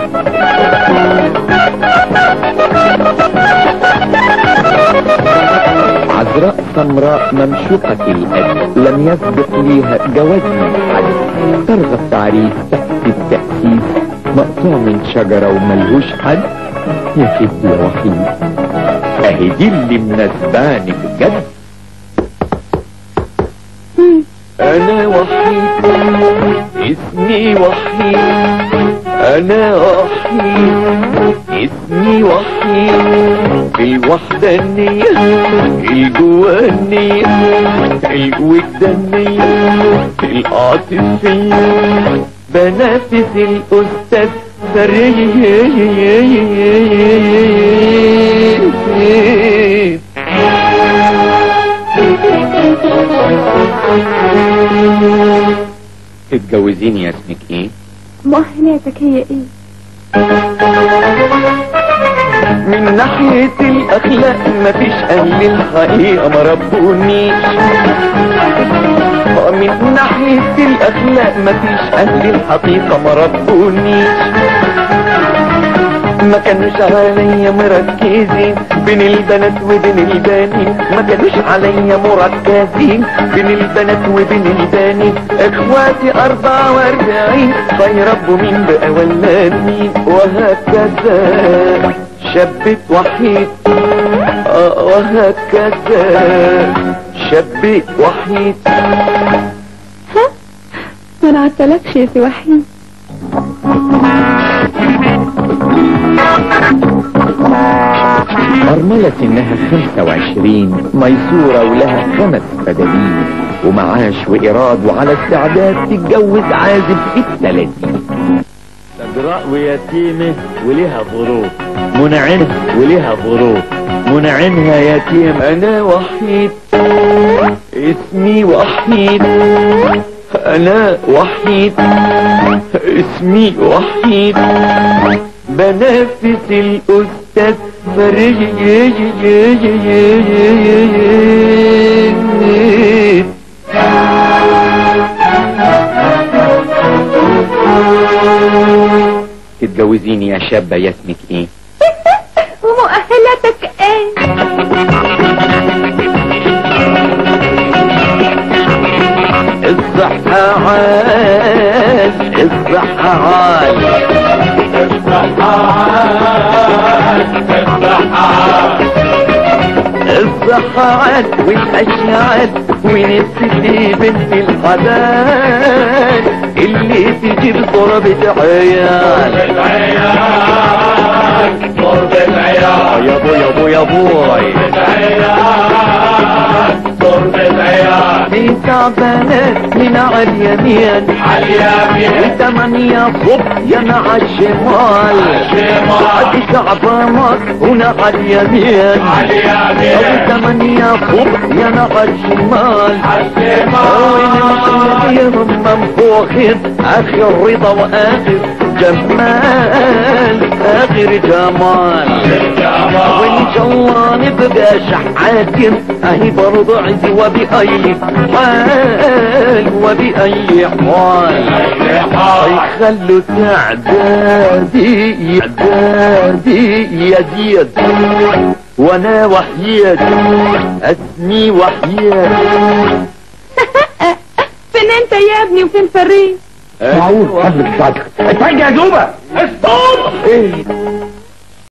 عذراء سمراء ممشوقة الأد لم يسبق ليها جواز من حد ترغب تعريف تحت التأسيس مقطوع من شجرة وملهوش حد يا ست يا وحيد اهي دي اللي مناسباني بجد انا وحيد اسمي وحيد انا وحيد اسمي وحيد الوحدانية الجوانية الوجدانية العاطفية بنافس الاستاذ فريد تتجوزيني يا اسمك ايه مؤهلاتك هي ايه من ناحية الأخلاق مفيش أهل الحقيقة ما ربونيش من ناحية الأخلاق مفيش أهل الحقيقة ما ربونيش ما كانوش عليا مركزين بين البنات وبين البنين ما كانوش عليا مركزين بين البنات وبين البنين اخواتي اربعة واربعين فيربوا مين بقى ولا مين وهكذا شبت وحيد آه وهكذا شبت وحيد ها ما انا عدتلكش يا سي وحيد أرملة إنها خمسة وعشرين ميسورة ولها خمس فدادين ومعاش وإيراد وعلى استعداد تتجوز عازب في التلاتين سجراء ويتيمة ولها ظروف منعنة ولها ظروف منعنها يتيم أنا وحيد اسمي وحيد أنا وحيد اسمي وحيد بنافس الأستاذ فريد تتجوزيني يا شابة يا اسمك ايه ومؤهلاتك ايه الصحة عال الصحة عال الصحة عال والأشعال ونفسي بنت الحلال اللي تجيب ضربة عيال يا بو يا بو يا بوي في تعبانات من على اليمين وثمانية صبيان على الشمال بعد تعبانات هنا على اليمين وثمانية صبيان على الشمال وين منفوخين اخر رضا واخر جمال اخر جمال وان شاء الله نبقى شحاتين اهي برضو عندي وبأي حال وبأي حال يخلوا تعدادي تعدادي يا زياد وانا وحيد اسمي وحيد فين انت يا ابني وفين فريد معقول حضرتك ساعتك اتفجع يا زوبة ايه